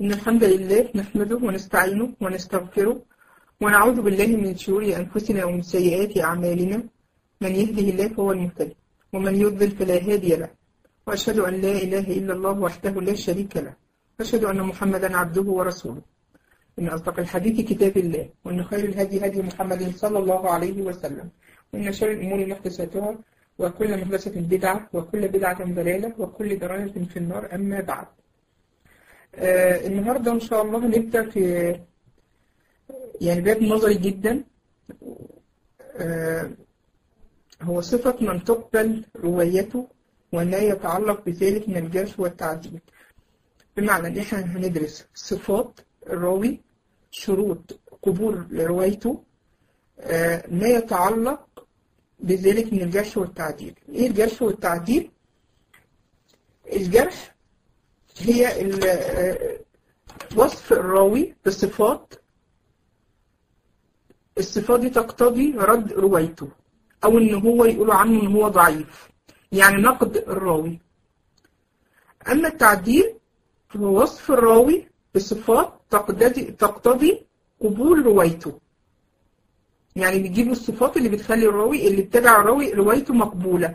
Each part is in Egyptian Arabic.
إن الحمد لله نحمده ونستعينه ونستغفره ونعوذ بالله من شرور أنفسنا ومن سيئات أعمالنا من يهده الله فهو المهتدي ومن يضلل فلا هادي له وأشهد أن لا إله إلا الله وحده لا شريك له وأشهد أن محمدا عبده ورسوله إن أصدق الحديث كتاب الله وإن خير الهدي هدي محمد صلى الله عليه وسلم وإن شر الأمور محدثاتها وكل محدثة بدعة وكل بدعة ضلالة وكل ضلالة في النار أما بعد آه النهاردة إن شاء الله هنبدأ في يعني باب نظري جدا آه هو صفة من تقبل روايته وما يتعلق بذلك من الجرح والتعديل بمعنى إن إحنا هندرس صفات الراوي شروط قبول روايته آه ما يتعلق بذلك من الجرح والتعديل إيه الجرح والتعديل؟ الجرح هي وصف الراوي بصفات الصفات دي تقتضي رد روايته أو إن هو يقولوا عنه إن هو ضعيف يعني نقد الراوي أما التعديل هو وصف الراوي بصفات تقتضي تقتضي قبول روايته يعني بيجيبوا الصفات اللي بتخلي الراوي اللي اتبع الراوي روايته مقبولة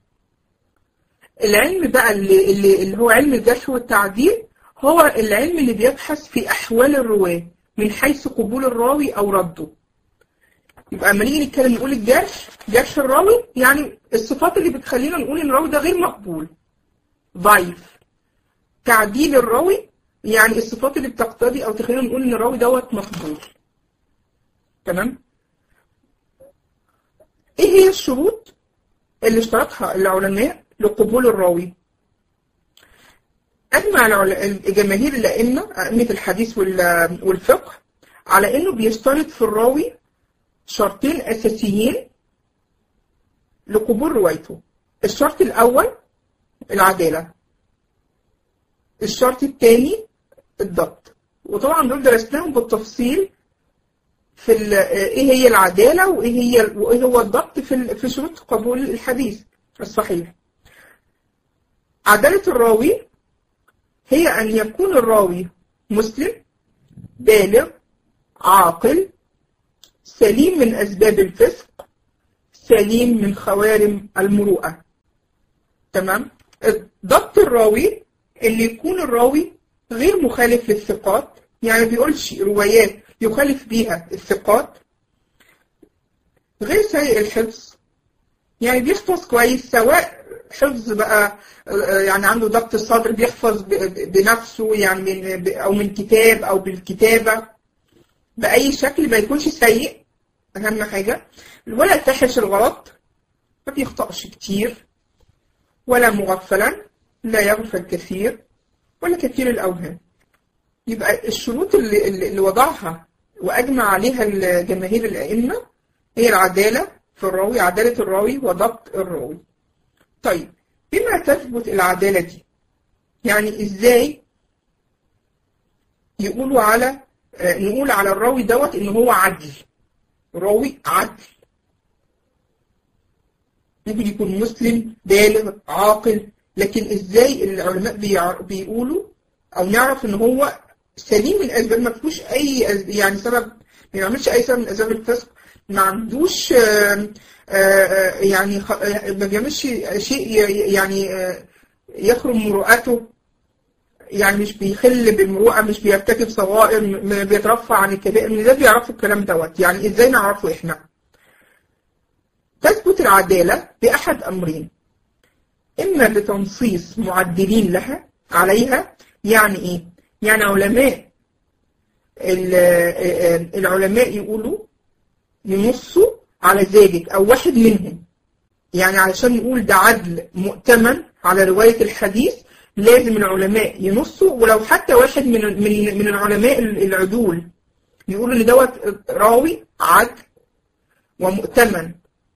العلم بقى اللي, اللي, اللي هو علم الجرح والتعديل هو العلم اللي بيبحث في أحوال الرواة من حيث قبول الراوي أو رده يبقى لما نيجي نتكلم نقول الجرح جرح الراوي يعني الصفات اللي بتخلينا نقول ان الراوي ده غير مقبول ضعيف تعديل الراوي يعني الصفات اللي بتقتضي او تخلينا نقول ان الراوي دوت مقبول تمام ايه هي الشروط اللي اشترطها العلماء لقبول الراوي اجمع الجماهير الائمه ائمه الحديث والفقه على انه بيشترط في الراوي شرطين اساسيين لقبول روايته الشرط الاول العداله الشرط الثاني الضبط وطبعا دول درسناهم بالتفصيل في ايه هي العداله وايه هي وايه هو الضبط في في شروط قبول الحديث الصحيح عداله الراوي هي ان يكون الراوي مسلم بالغ عاقل سليم من اسباب الفسق سليم من خوارم المروءه تمام ضبط الراوي اللي يكون الراوي غير مخالف للثقات يعني ما بيقولش روايات يخالف بيها الثقات غير سيء الحفظ يعني بيحفظ كويس سواء حفظ بقى يعني عنده ضبط الصدر بيحفظ بنفسه يعني من او من كتاب او بالكتابه باي شكل ما يكونش سيء اهم حاجه ولا فاحش الغلط ما بيخطأش كتير ولا مغفلا لا يغفل كثير ولا كثير الاوهام يبقى الشروط اللي, اللي وضعها وأجمع عليها الجماهير الأئمة هي العدالة في الراوي عدالة الراوي وضبط الراوي طيب بما تثبت العدالة دي يعني إزاي يقولوا على نقول على الراوي دوت إن هو عدل راوي عدل ممكن يكون مسلم بالغ عاقل لكن إزاي العلماء بيقولوا أو نعرف إن هو سليم من اسباب ما فيهوش اي يعني سبب ما يعملش اي سبب من اسباب الفسق ما عندوش آآ آآ يعني ما بيعملش شيء يعني يخرم مروءته يعني مش بيخل بالمروءه مش بيرتكب صغائر بيترفع عن الكبائر من ازاي بيعرفوا الكلام دوت يعني ازاي نعرفه احنا تثبت العداله باحد امرين اما بتنصيص معدلين لها عليها يعني ايه يعني علماء العلماء يقولوا ينصوا على ذلك او واحد منهم يعني علشان نقول ده عدل مؤتمن على رواية الحديث لازم العلماء ينصوا ولو حتى واحد من من من العلماء العدول يقولوا ان دوت راوي عدل ومؤتمن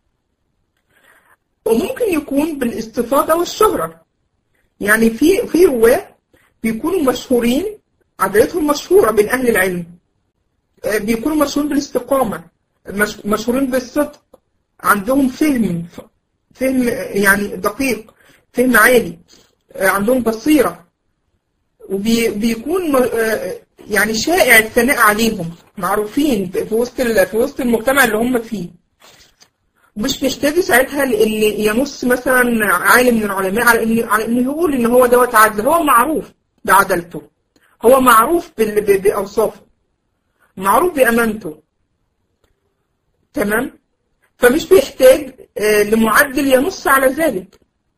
وممكن يكون بالاستفاضة والشهرة يعني في في رواه بيكونوا مشهورين عدالتهم مشهورة بين أهل العلم بيكونوا مشهورين بالاستقامة مشهورين بالصدق عندهم فهم فهم يعني دقيق فهم عالي عندهم بصيرة وبيكون يعني شائع الثناء عليهم معروفين في وسط في وسط المجتمع اللي هم فيه مش محتاج ساعتها لان ينص مثلا عالم من العلماء على ان على انه يقول ان هو دوت عدل هو معروف بعدلته هو معروف باوصافه معروف بامانته تمام فمش بيحتاج لمعدل ينص على ذلك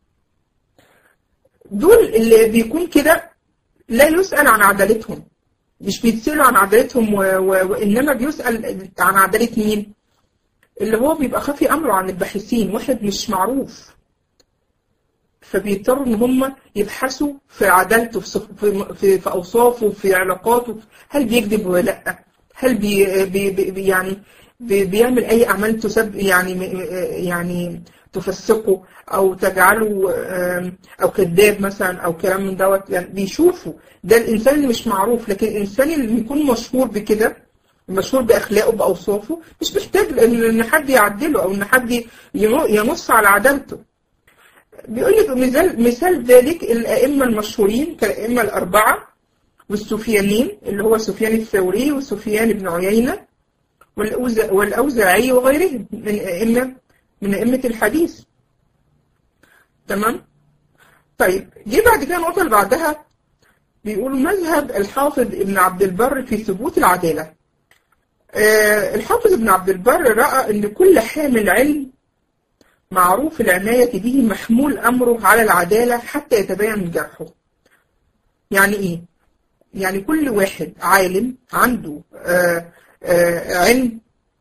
دول اللي بيكون كده لا يسأل عن عدالتهم مش بيتسألوا عن عدالتهم و... و... وإنما بيسأل عن عدالة مين اللي هو بيبقى خفي أمره عن الباحثين واحد مش معروف فبيضطروا إن هم يبحثوا في عدالته في, صف... في... في... في أوصافه في علاقاته هل بيكذب ولا لأ هل بي... بي... بي... يعني بي... بيعمل أي أعمال تسب يعني يعني تفسقه او تجعله او كذاب مثلا او كلام من دوت يعني بيشوفوا ده الانسان اللي مش معروف لكن الانسان اللي بيكون مشهور بكده مشهور باخلاقه باوصافه مش محتاج ان حد يعدله او ان حد ينص على عدالته بيقول لك مثال مثال ذلك الائمه المشهورين كالائمه الاربعه والسفيانين اللي هو سفيان الثوري وسفيان بن عيينه والاوزاعي وغيرهم من ائمه من أئمة الحديث تمام طيب جه بعد كده النقطة اللي بعدها بيقولوا مذهب الحافظ ابن عبد البر في ثبوت العدالة آه الحافظ ابن عبد البر رأى أن كل حامل علم معروف العناية به محمول أمره على العدالة حتى يتبين جرحه يعني إيه؟ يعني كل واحد عالم عنده آه آه علم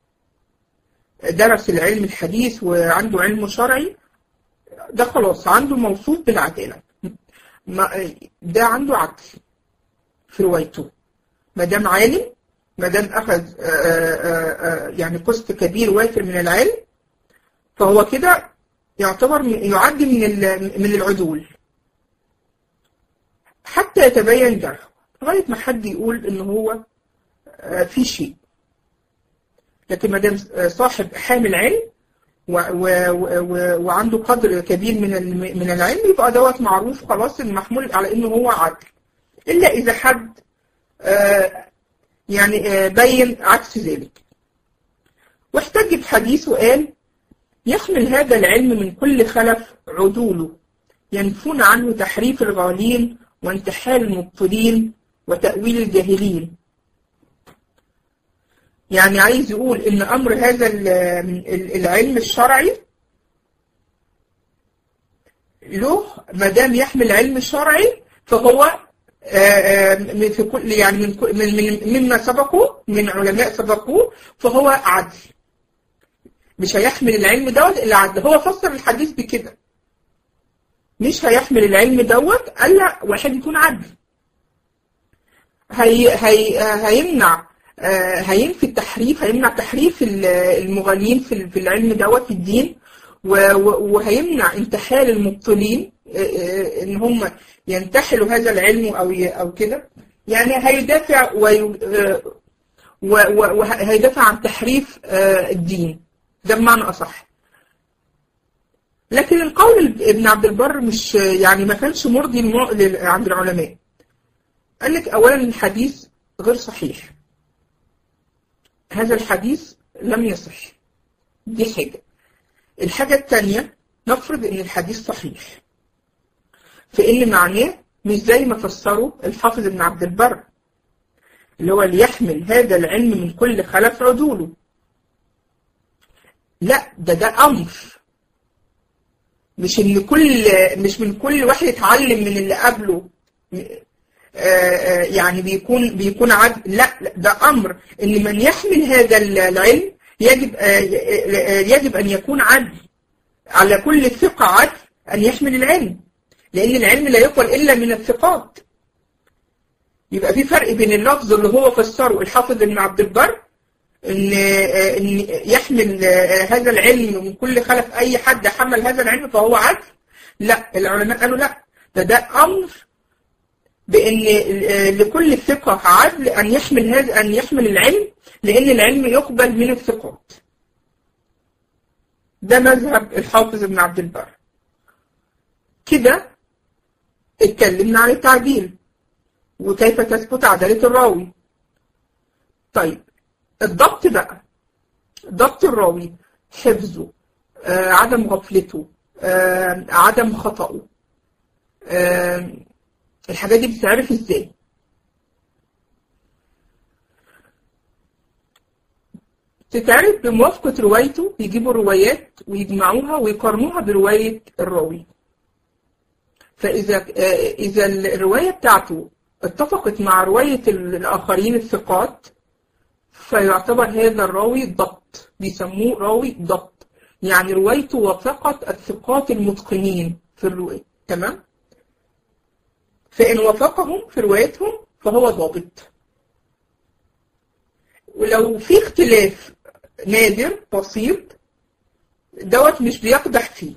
درس العلم الحديث وعنده علم شرعي ده خلاص عنده موصوف بالعدالة ده عنده عدل في روايته ما دام عالم ما دام أخذ يعني قسط كبير وافر من العلم فهو كده يعتبر يعد من من العدول حتى يتبين جرحه لغاية ما حد يقول إن هو في شيء لكن ما دام صاحب حامل علم و و و وعنده قدر كبير من من العلم يبقى دوت معروف خلاص المحمول على انه هو عدل الا اذا حد يعني بين عكس ذلك واحتج بحديث وقال يحمل هذا العلم من كل خلف عدوله ينفون عنه تحريف الغالين وانتحال المبطلين وتأويل الجاهلين يعني عايز يقول ان امر هذا العلم الشرعي له ما دام يحمل علم شرعي فهو في كل يعني من من مما سبقوا من علماء سبقوه فهو عدل مش هيحمل العلم دوت الا عدل هو فسر الحديث بكده مش هيحمل العلم دوت الا واحد يكون عدل هي هي هيمنع هينفي التحريف هيمنع تحريف المغالين في العلم دوت في الدين وهيمنع انتحال المبطلين ان هم ينتحلوا هذا العلم او او كده يعني هيدافع وهيدافع عن تحريف الدين ده بمعنى اصح لكن القول ابن عبد البر مش يعني ما كانش مرضي عند العلماء قال لك اولا الحديث غير صحيح هذا الحديث لم يصح دي حاجة الحاجة الثانية نفرض ان الحديث صحيح فإن معناه مش زي ما فسره الحافظ ابن عبد البر اللي هو ليحمل هذا العلم من كل خلف عدوله لا ده ده أمر مش ان كل مش من كل واحد يتعلم من اللي قبله يعني بيكون بيكون عدل لا ده امر ان من يحمل هذا العلم يجب يجب ان يكون عدل على كل ثقة عدل ان يحمل العلم لان العلم لا يقبل الا من الثقات يبقى في فرق بين اللفظ اللي هو فسره الحافظ ابن عبد البر ان ان يحمل هذا العلم من كل خلف اي حد حمل هذا العلم فهو عدل لا العلماء قالوا لا ده ده امر بان لكل ثقة عدل ان يحمل هذا ان يحمل العلم لان العلم يقبل من الثقات ده مذهب الحافظ ابن عبد البر كده اتكلمنا عن التعديل وكيف تثبت عدالة الراوي طيب الضبط بقى ضبط الراوي حفظه آه عدم غفلته آه عدم خطأه آه الحاجات دي بتتعرف ازاي تتعرف بموافقة روايته يجيبوا الروايات ويجمعوها ويقارنوها برواية الراوي فإذا إذا الرواية بتاعته اتفقت مع رواية الآخرين الثقات فيعتبر هذا الراوي ضبط بيسموه راوي ضبط يعني روايته وافقت الثقات المتقنين في الرواية تمام فإن وافقهم في روايتهم فهو ضابط ولو في اختلاف نادر بسيط دوت مش بيقدح فيه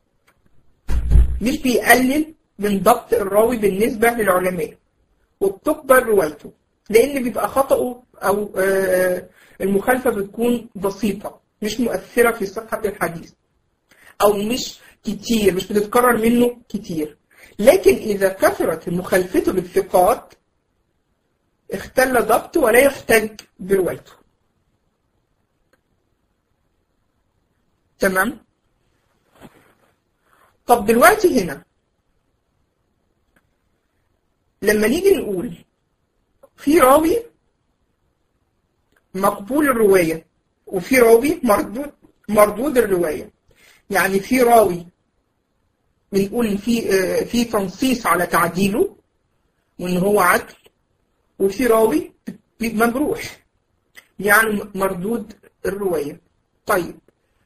مش بيقلل من ضبط الراوي بالنسبة للعلماء وبتقبل روايته لأن بيبقى خطأه أو المخالفة بتكون بسيطة مش مؤثرة في صحة الحديث أو مش كتير مش بتتكرر منه كتير لكن إذا كثرت مخالفته للثقات اختل ضبطه ولا يحتج بروايته تمام طب دلوقتي هنا لما نيجي نقول في راوي مقبول الرواية وفي راوي مردود مردود الرواية يعني في راوي بنقول في في تنصيص على تعديله وان هو عدل وفي راوي مجروح يعني مردود الرواية طيب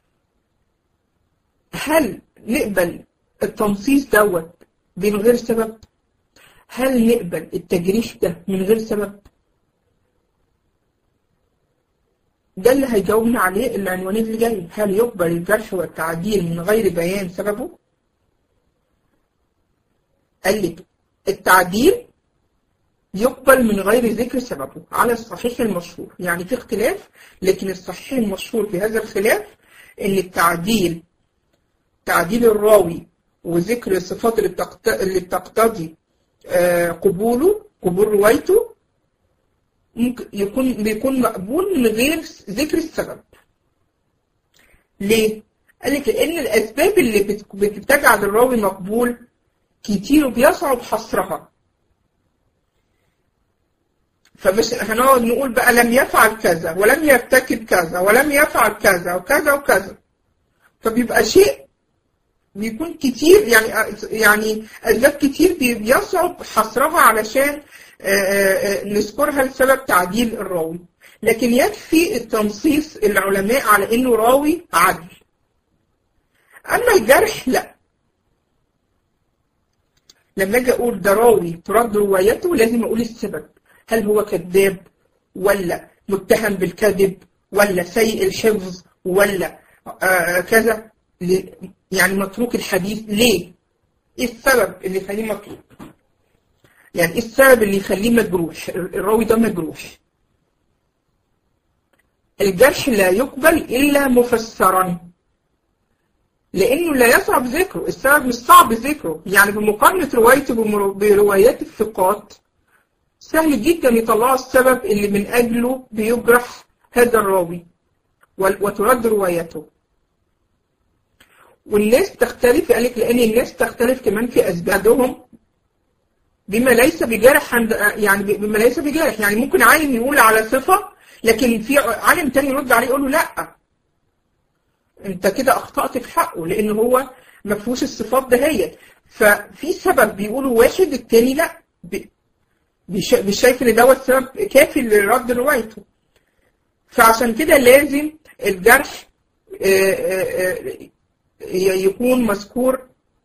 هل نقبل التنصيص دوت من غير سبب هل نقبل التجريح ده من غير سبب ده اللي هيجاوبنا عليه العنوانين اللي جاي هل يقبل الجرح والتعديل من غير بيان سببه قال لك التعديل يقبل من غير ذكر سببه على الصحيح المشهور يعني في اختلاف لكن الصحيح المشهور في هذا الخلاف ان التعديل تعديل الراوي وذكر الصفات اللي بتقتضي قبوله قبول روايته ممكن يكون بيكون مقبول من غير ذكر السبب ليه؟ قال لك لأن الأسباب اللي بتجعل الراوي مقبول كتير وبيصعب حصرها فمش هنقعد نقول بقى لم يفعل كذا ولم يرتكب كذا ولم يفعل كذا وكذا وكذا فبيبقى شيء بيكون كتير يعني يعني اسباب كتير بيصعب حصرها علشان نذكرها لسبب تعديل الراوي لكن يكفي التنصيص العلماء على انه راوي عدل اما الجرح لا لما اجي اقول ده راوي ترد روايته لازم اقول السبب هل هو كذاب ولا متهم بالكذب ولا سيء الحفظ ولا آه كذا يعني متروك الحديث ليه؟ ايه السبب اللي يخليه متروك؟ يعني ايه السبب اللي يخليه مجروح؟ الراوي ده مجروح. الجرح لا يقبل الا مفسرا. لانه لا يصعب ذكره، السبب مش صعب ذكره، يعني بمقارنة روايته بروايات الثقات سهل جدا يطلعوا السبب اللي من اجله بيجرح هذا الراوي وترد روايته. والناس تختلف قال لك لان الناس تختلف كمان في اسبابهم بما ليس بجارح عند يعني بما ليس بجارح يعني ممكن عالم يقول على صفه لكن في عالم تاني يرد عليه يقول له لا انت كده اخطات في حقه لان هو ما فيهوش الصفات دهيت ففي سبب بيقولوا واحد التاني لا مش شايف ان دوت سبب كافي لرد روايته فعشان كده لازم الجرح يكون مذكور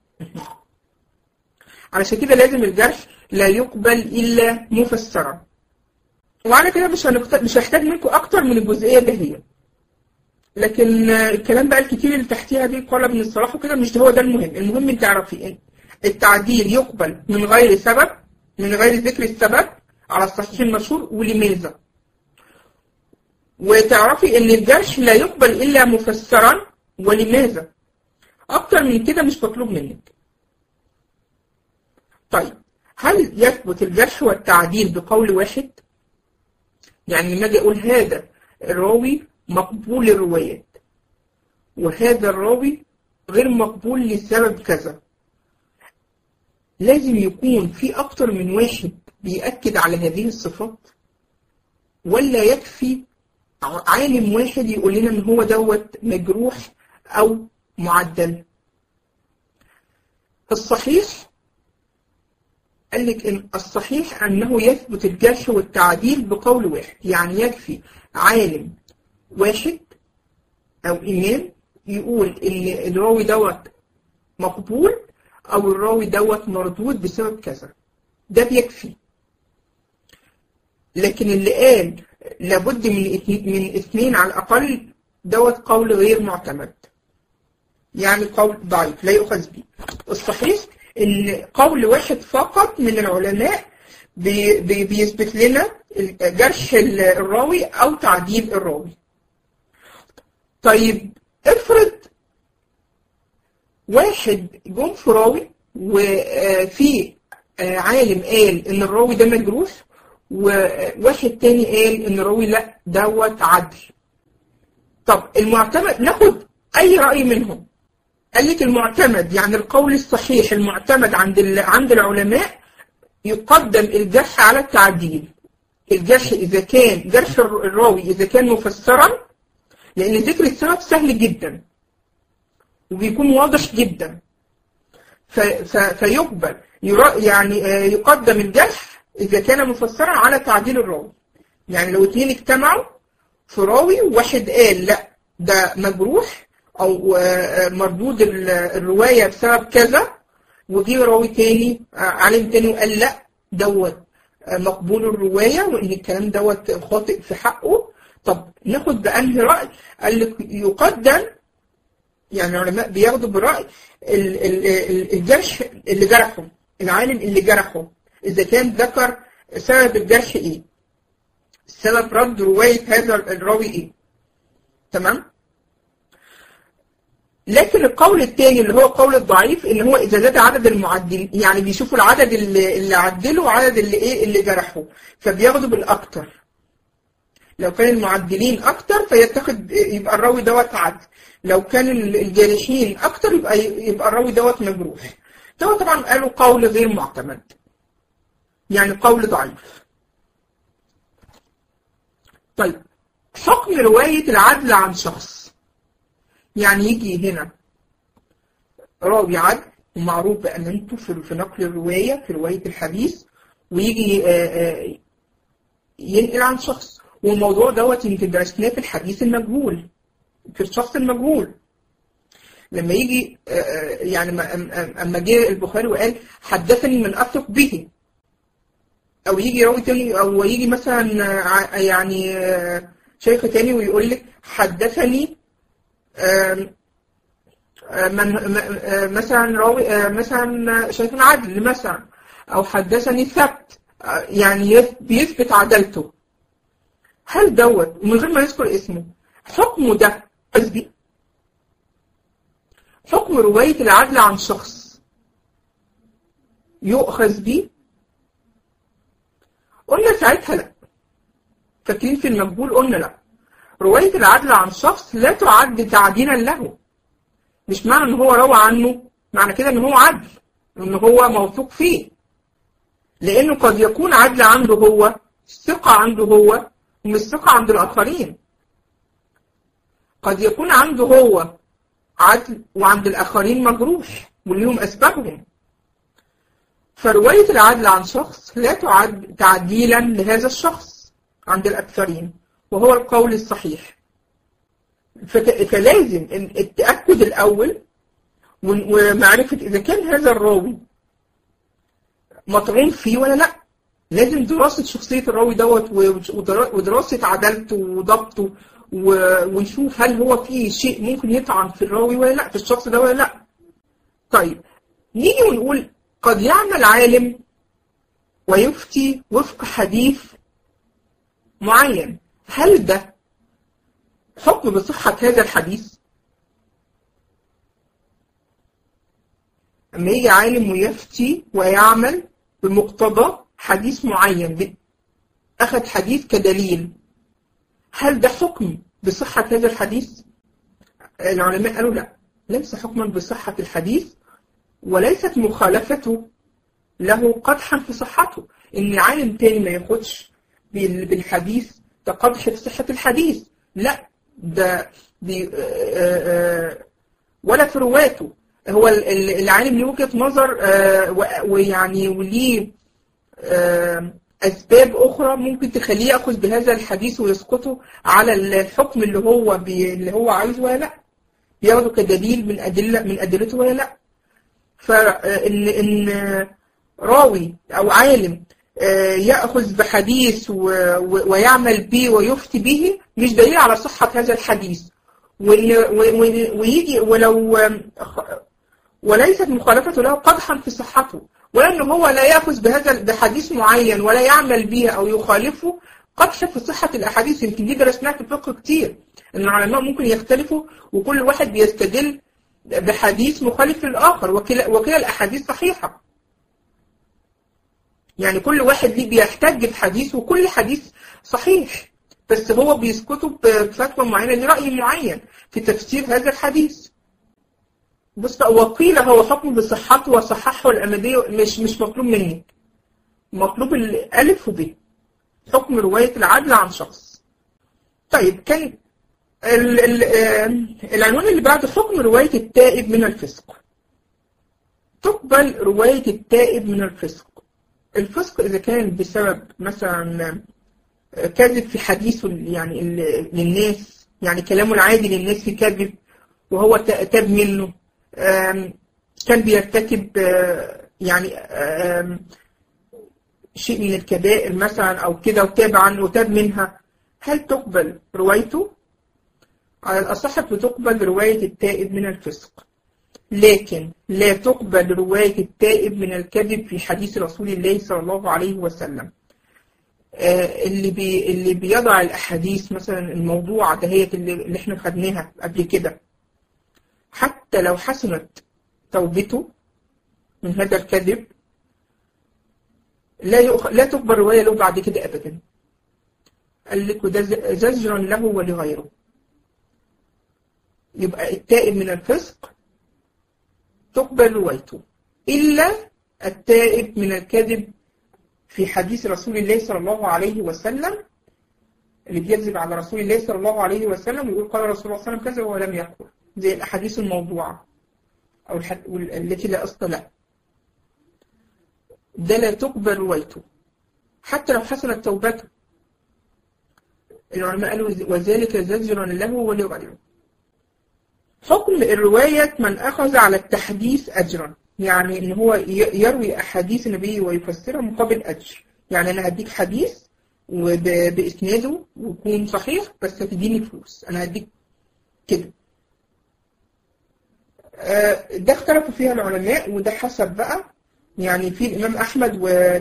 علشان كده لازم الجرح لا يقبل الا مفسرا وعلى كده مش هنقت... مش هحتاج منكم اكتر من الجزئيه اللي هي لكن الكلام بقى الكتير اللي تحتيها دي قال ابن الصلاح وكده مش هو ده المهم المهم انت تعرفي ان التعديل يقبل من غير سبب من غير ذكر السبب على الصحيح المشهور ولماذا وتعرفي ان الجرح لا يقبل الا مفسرا ولماذا اكتر من كده مش مطلوب منك طيب هل يثبت الجرح والتعديل بقول واحد؟ يعني لما اجي اقول هذا الراوي مقبول الروايات وهذا الراوي غير مقبول لسبب كذا لازم يكون في أكتر من واحد بيأكد على هذه الصفات ولا يكفي عالم واحد يقول لنا ان هو دوت مجروح او معدل الصحيح قال لك ان الصحيح انه يثبت الجرح والتعديل بقول واحد يعني يكفي عالم واحد او امام يقول ان الراوي دوت مقبول او الراوي دوت مردود بسبب كذا ده بيكفي لكن اللي قال لابد من من اثنين على الاقل دوت قول غير معتمد يعني قول ضعيف لا يؤخذ به الصحيح ان قول واحد فقط من العلماء بي بي بيثبت لنا جرح الراوي او تعديل الراوي طيب افرض واحد جم في راوي وفي عالم قال ان الراوي ده مجروح وواحد تاني قال ان الراوي لا دوت عدل طب المعتمد ناخد اي رأي منهم قال لك المعتمد يعني القول الصحيح المعتمد عند عند العلماء يقدم الجرح على التعديل الجرح اذا كان جرح الراوي اذا كان مفسرا لان ذكر السبب سهل جدا وبيكون واضح جدا فيقبل يعني يقدم الجرح إذا كان مفسرا على تعديل الراوي يعني لو اتنين اجتمعوا في راوي وواحد قال لا ده مجروح أو مردود الرواية بسبب كذا وجي راوي تاني عالم تاني وقال لا دوت مقبول الرواية وإن الكلام دوت خاطئ في حقه طب ناخد بأنهي رأي قال لك يقدم يعني العلماء بياخدوا برأي الجرح اللي جرحه العالم اللي جرحه إذا كان ذكر سبب الجرح إيه سبب رد رواية هذا الراوي إيه تمام لكن القول الثاني اللي هو القول الضعيف ان هو اذا زاد عدد المعدلين يعني بيشوفوا العدد اللي, اللي عدلوا وعدد اللي ايه اللي جرحوا فبياخدوا بالاكتر لو كان المعدلين اكتر فيتخذ يبقى الراوي دوت عدل لو كان الجارحين اكتر يبقى يبقى الراوي دوت مجروح دوت طبعا قالوا قول غير معتمد يعني قول ضعيف طيب حكم رواية العدل عن شخص يعني يجي هنا راوي عدل ومعروف بأمانته في نقل الرواية في رواية الحديث ويجي ينقل عن شخص والموضوع دوت يمكن درسناه في الحديث المجهول في الشخص المجهول لما يجي يعني اما جه البخاري وقال حدثني من اثق به او يجي راوي تاني او يجي مثلا يعني شيخ تاني ويقول لك حدثني من مثلا راوي مثلا شيخ عدل مثلا او حدثني ثبت يعني بيثبت عدالته هل دوت من غير ما يذكر اسمه حكمه ده قصدي حكم رواية العدل عن شخص يؤخذ به قلنا ساعتها لا فاكرين في المقبول قلنا لا رواية العدل عن شخص لا تعد تعديلا له مش معنى ان هو روى عنه معنى كده ان هو عدل ان هو موثوق فيه لانه قد يكون عدل عنده هو ثقة عنده هو ومش ثقة عند الآخرين قد يكون عنده هو عدل وعند الآخرين مجروح وليهم أسبابهم فرواية العدل عن شخص لا تعد تعديلا لهذا الشخص عند الأكثرين وهو القول الصحيح فلازم التأكد الأول ومعرفة إذا كان هذا الراوي مطعون فيه ولا لا لازم دراسة شخصية الراوي دوت ودراسة عدالته وضبطه ونشوف هل هو فيه شيء ممكن يطعن في الراوي ولا لا في الشخص ده ولا لا طيب نيجي ونقول قد يعمل عالم ويفتي وفق حديث معين هل ده حكم بصحة هذا الحديث أما يجي عالم ويفتي ويعمل بمقتضى حديث معين أخذ حديث كدليل هل ده حكم بصحة هذا الحديث؟ العلماء قالوا لا ليس حكما بصحة الحديث وليست مخالفته له قدحا في صحته ان عالم تاني ما ياخدش بالحديث ده قدح في صحة الحديث لا ده دي ولا في رواته هو العالم له وجهة نظر ويعني وليه أسباب أخرى ممكن تخليه يأخذ بهذا الحديث ويسقطه على الحكم اللي هو بي اللي هو عايزه ولا لا ياخده كدليل من أدلة من أدلته ولا لا فإن إن راوي أو عالم يأخذ بحديث ويعمل به ويفتي به مش دليل على صحة هذا الحديث ويجي ولو وليست مخالفته له قدحا في صحته ولأنه هو لا يأخذ بهذا بحديث معين ولا يعمل به أو يخالفه قدح في صحة الأحاديث يمكن دي درسناها في الفقه كتير إن العلماء ممكن يختلفوا وكل واحد بيستدل بحديث مخالف للآخر وكلا, وكلا الأحاديث صحيحة يعني كل واحد ليه بيحتج بحديث وكل حديث صحيح بس هو بيسكتوا بفتوى معينة لرأي معين في تفسير هذا الحديث بص وقيل هو حكم بصحته وصححه الأمدية مش مش مطلوب منك مطلوب الألف وب حكم رواية العدل عن شخص طيب كان ال ال العنوان اللي بعده حكم رواية التائب من الفسق تقبل رواية التائب من الفسق الفسق إذا كان بسبب مثلا كذب في حديثه يعني للناس يعني كلامه العادي للناس في كذب وهو تاب منه كان بيرتكب يعني شيء من الكبائر مثلا أو كده وتاب عنه وتاب منها هل تقبل روايته؟ على الأصح بتقبل رواية التائب من الفسق لكن لا تقبل رواية التائب من الكذب في حديث رسول الله صلى الله عليه وسلم اللي بي اللي بيضع الأحاديث مثلا الموضوع دهيت اللي, اللي احنا خدناها قبل كده حتى لو حسنت توبته من هذا الكذب لا يؤخ... لا تقبل رواية له بعد كده أبدا قال لك وده زجرا له ولغيره يبقى التائب من الفسق تقبل روايته إلا التائب من الكذب في حديث رسول الله صلى الله عليه وسلم اللي بيكذب على رسول الله صلى الله عليه وسلم ويقول قال رسول الله صلى الله عليه وسلم كذا ولم يقل زي الأحاديث الموضوعة أو الحد... التي لا أصل لها ده لا تقبل روايته حتى لو حصلت توبته العلماء قالوا وذلك زجرا له ولغيره حكم الرواية من أخذ على التحديث أجرا يعني إن هو يروي أحاديث النبي ويفسرها مقابل أجر يعني أنا هديك حديث وبإسناده ويكون صحيح بس هتديني فلوس أنا هديك كده ده اختلفوا فيها العلماء وده حسب بقى يعني في الإمام أحمد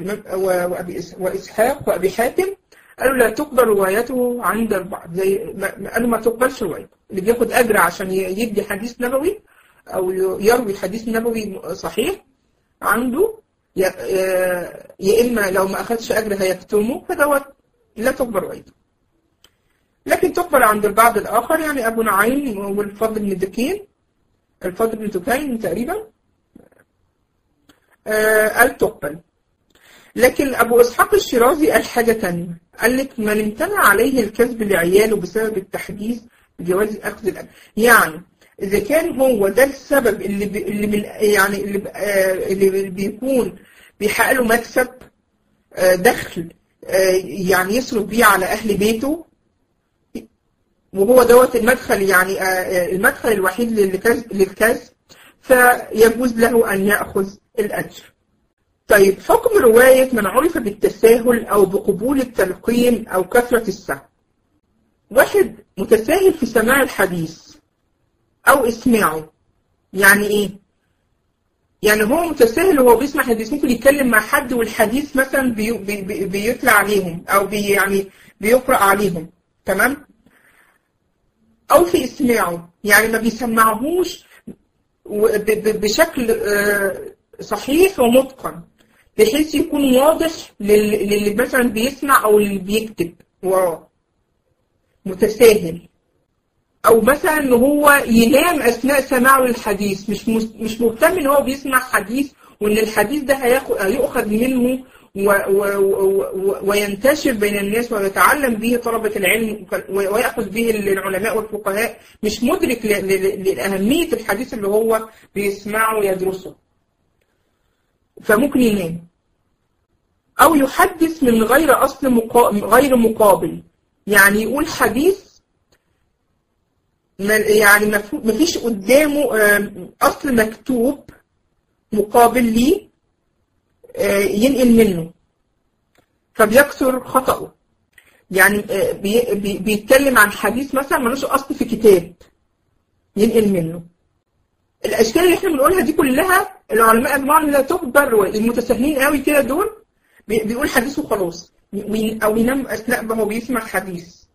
وإسحاق وأبي حاتم قالوا لا تقبل روايته عند البعض زي قالوا ما تقبلش روايته اللي بياخد أجر عشان يدي حديث نبوي أو يروي حديث نبوي صحيح عنده يا إما لو ما أخدش أجر هيكتمه فدوت لا تقبل روايته لكن تقبل عند البعض الآخر يعني أبو نعيم والفضل بن دكين الفضل بن دكين تقريبا قال تقبل لكن أبو إسحاق الشيرازي قال حاجة تانية قال لك من امتنع عليه الكذب لعياله بسبب التحديث بجواز أخذ الأجر يعني إذا كان هو ده السبب اللي بي اللي من يعني اللي, آه اللي بيكون بيحقق له مكسب آه دخل آه يعني يصرف بيه على أهل بيته وهو دوت المدخل يعني المدخل الوحيد للكذب للكذب فيجوز له أن يأخذ الأجر طيب حكم رواية من عرف بالتساهل أو بقبول التلقين أو كثرة السهو واحد متساهل في سماع الحديث أو إسماعه يعني إيه؟ يعني هو متساهل وهو بيسمع حديث ممكن يتكلم مع حد والحديث مثلا بي بي بيطلع عليهم أو بي يعني بيقرأ عليهم تمام؟ أو في إسماعه يعني ما بيسمعهوش بشكل صحيح ومتقن بحيث يكون واضح لل- للي مثلا بيسمع او اللي بيكتب وراه متساهل او مثلا ان هو ينام اثناء سماعه للحديث مش مس- مش مهتم ان هو بيسمع حديث وان الحديث ده هياخد هيؤخذ منه و و و و وينتشر بين الناس ويتعلم به طلبة العلم ويأخذ به العلماء والفقهاء مش مدرك ل- ل- لأهمية الحديث اللي هو بيسمعه ويدرسه فممكن ينام أو يحدث من غير أصل مقا... غير مقابل يعني يقول حديث ما- يعني مفهو- مفيش قدامه آم، أصل مكتوب مقابل ليه آه، ينقل منه فبيكثر خطأه يعني آه، بي- بي- بيتكلم عن حديث مثلا ملوش أصل في كتاب ينقل منه الأشكال اللي احنا بنقولها دي كلها العلماء أجمعوا إن لا تقبل المتساهلين قوي كده دول بي- بيقول حديث وخلاص وين- أو ينام أثناء ما هو بيسمع حديث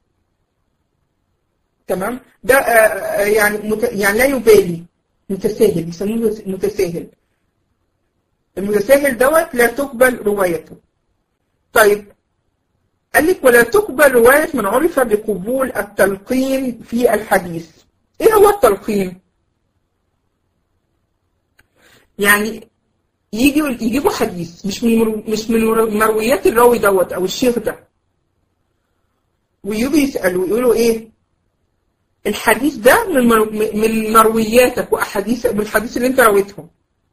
تمام ده آه، آه، يعني مت... يعني لا يبالي متساهل بيسموه متساهل المتساهل دوت لا تقبل روايته طيب قال لك ولا تقبل رواية من عرف بقبول التلقين في الحديث ايه هو التلقين يعني يجي يجيبوا حديث مش من مرو- مش من مرو- مرويات الراوي دوت او الشيخ ده ويجوا يسألوا يقولوا ايه الحديث ده من مرو- من مروياتك واحاديث من الحديث اللي انت رويتهم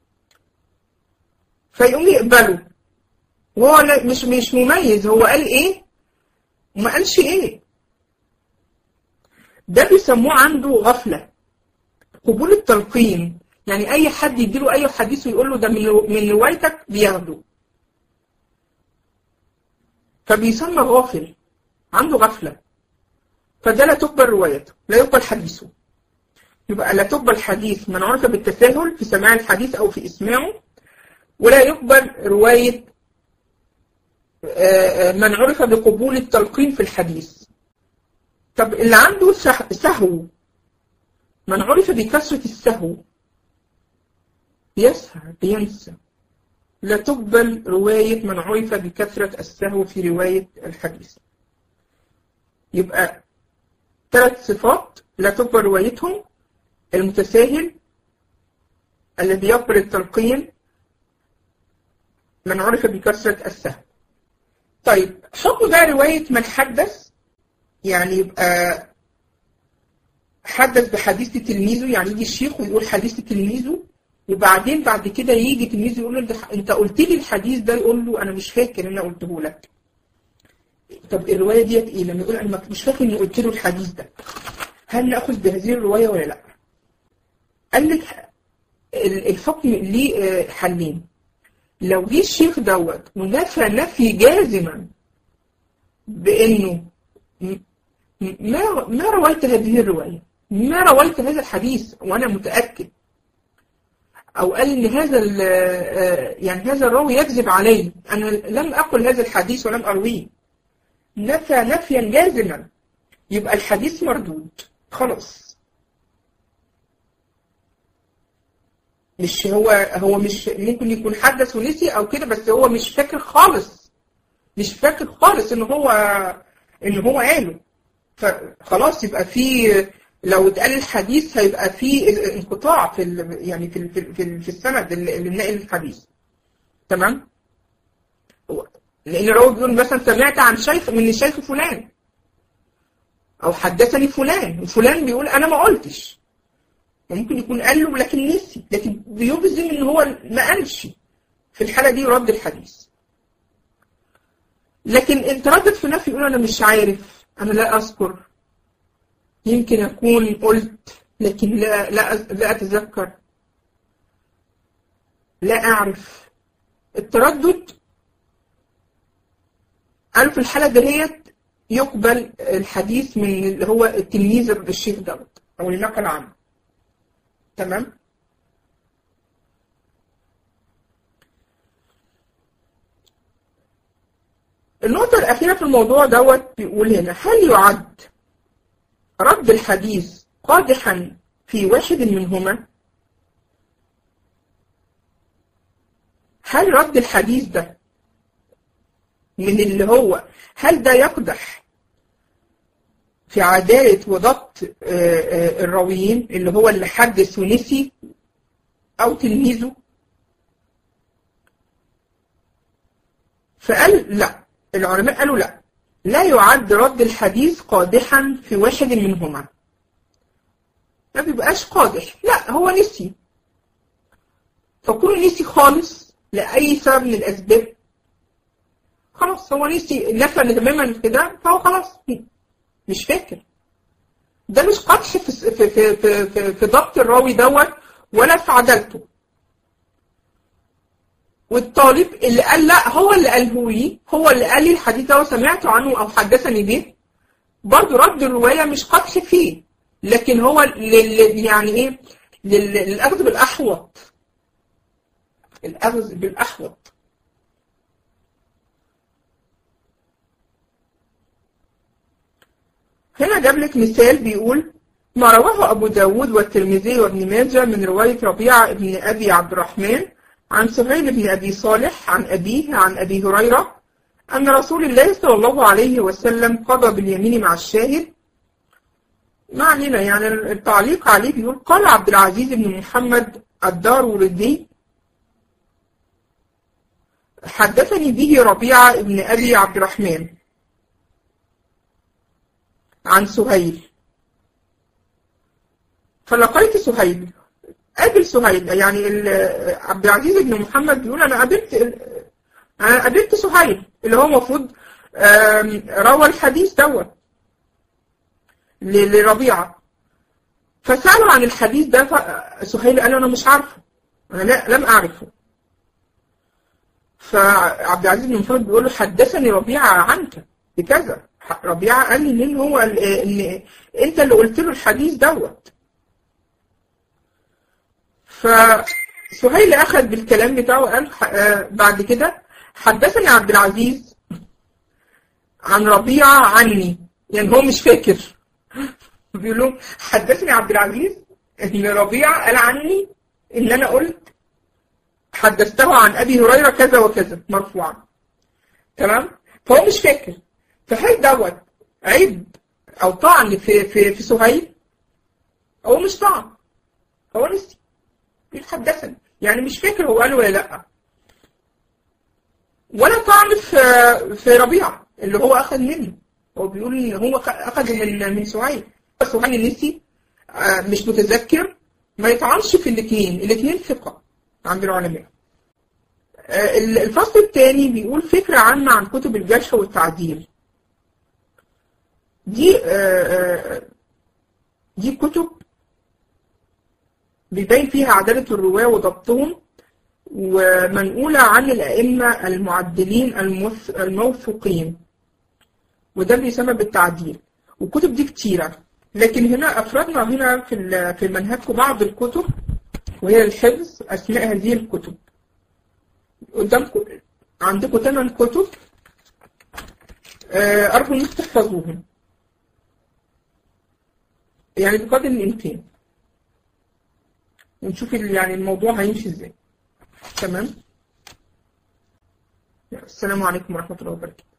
فيقوم يقبلوا وهو لا- مش مش مميز هو قال ايه وما قالش ايه ده بيسموه عنده غفلة قبول التلقين يعني اي حد يديله اي حديث ويقول له ده من رو- من روايتك بياخده فبيسمى غافل عنده غفلة فده لا تقبل روايته لا يقبل حديثه يبقى لا تقبل حديث من عرف بالتساهل في سماع الحديث او في اسماعه ولا يقبل رواية آه، آه، من عرف بقبول التلقين في الحديث طب اللي عنده سه- سهو من عرف بكثرة السهو يسهى بينسى لا تقبل رواية من عرف بكثرة السهو في رواية الحديث يبقى ثلاث صفات لا تقبل روايتهم المتساهل الذي يقبل التلقين من عرف بكثرة السهو طيب حكم بقى رواية من حدث يعني يبقى حدث بحديث لتلميذه يعني يجي الشيخ ويقول حديث لتلميذه وبعدين بعد كده يجي تلميذه يقول له ده انت قلت لي الحديث ده يقول له انا مش فاكر ان انا قلته لك طب الروايه ديت ايه لما يقول انا مش فاكر اني قلت له الحديث ده هل ناخذ بهذه الروايه ولا لا قال لك ال- الحكم ليه آه، حلين لو جه الشيخ دوت ونفى نفي جازما بانه م- ما ما رويت هذه الروايه ما رويت هذا الحديث وانا متاكد او قال ان هذا ال- آه، يعني هذا الراوي يكذب علي انا لم اقل هذا الحديث ولم ارويه نفى نفيا جازما يبقى الحديث مردود خلاص مش هو هو مش ممكن يكون حدث ونسي او كده بس هو مش فاكر خالص مش فاكر خالص ان هو ان هو قاله فخلاص يبقى في لو اتقال الحديث هيبقى في انقطاع في ال- يعني في ال- في ال- في, ال- في السند اللي اللي ناقل الحديث تمام لان الراوي بيقول مثلا سمعت عن شيخ من الشيخ فلان او حدثني فلان وفلان بيقول انا ما قلتش ممكن يكون قال له لكن نسي لكن بيجزم ان هو ما قالش في الحاله دي يرد الحديث لكن ان تردد في نفي يقول انا مش عارف انا لا اذكر يمكن اكون قلت لكن لا لا لا اتذكر لا اعرف التردد قالوا في الحالة دهيت يقبل الحديث من اللي هو التلميذ الشيخ دوت أو اللي نقل عنه تمام النقطة الأخيرة في الموضوع دوت بيقول هنا هل يعد رد الحديث قادحا في واحد منهما هل رد الحديث ده من اللي هو هل ده يقدح في عدالة وضبط الراويين اللي هو اللي حدث ونسي أو تلميذه فقال لا العلماء قالوا لا لا يعد رد الحديث قادحا في واحد منهما ما بيبقاش قادح لا هو نسي فكون نسي خالص لأي سبب من الأسباب خلاص هو نسي نفى تماما كده فهو خلاص مش فاكر ده مش قدح في في في في, في, في ضبط الراوي دوت ولا في عدالته والطالب اللي قال لا هو اللي قاله لي هو اللي قال لي الحديث ده وسمعته عنه او حدثني به برضه رد الروايه مش قدح فيه لكن هو لل يعني ايه للاخذ بالاحوط الاخذ بالاحوط هنا جاب لك مثال بيقول ما رواه أبو داود والترمذي وابن ماجه من رواية ربيعة بن أبي عبد الرحمن عن سهيل بن أبي صالح عن أبيه عن أبي هريرة أن رسول الله صلى الله عليه وسلم قضى باليمين مع الشاهد ما علينا يعني التعليق عليه بيقول قال عبد العزيز بن محمد الدار وردي حدثني به ربيعة بن أبي عبد الرحمن عن سهيل فلقيت سهيل قابل سهيل يعني عبد العزيز بن محمد بيقول انا قابلت انا قابلت سهيل اللي هو المفروض روى الحديث دوت لربيعه فسأله عن الحديث ده سهيل قال له انا مش عارفه انا لا لم اعرفه فعبد العزيز بن محمد بيقول له حدثني ربيعه عنك بكذا ربيعه قال لي مين هو ان انت اللي قلت له الحديث دوت فسهيل أخذ بالكلام بتاعه وقال بعد كده حدثني عبد العزيز عن ربيعة عني يعني هو مش فاكر بيقول لهم حدثني عبد العزيز ان ربيعة قال عني ان انا قلت حدثته عن ابي هريرة كذا وكذا مرفوعا تمام فهو مش فاكر فهل دوت عيب او طعن في في في سهيل هو مش طعن هو نسي حدثني يعني مش فاكر هو قال ولا لا ولا طعن في في ربيعه اللي هو اخذ منه هو بيقول ان هو اخذ من من سهيل سهيل نسي مش متذكر ما يطعنش في الاثنين الاثنين ثقه عند العلماء الفصل الثاني بيقول فكرة عامة عن كتب الجرح والتعديل دي دي كتب بيبين فيها عدالة الرواة وضبطهم ومنقولة عن الأئمة المعدلين الموثوقين وده بيسمى بالتعديل والكتب دي كتيرة لكن هنا أفردنا هنا في في منهجكم بعض الكتب وهي الحفظ أسماء هذه الكتب قدامكم عندكم ثمان كتب أرجو إنكم تحفظوهم يعني بقدر الإمكان ونشوف يعني الموضوع هيمشي ازاي تمام السلام عليكم ورحمة الله وبركاته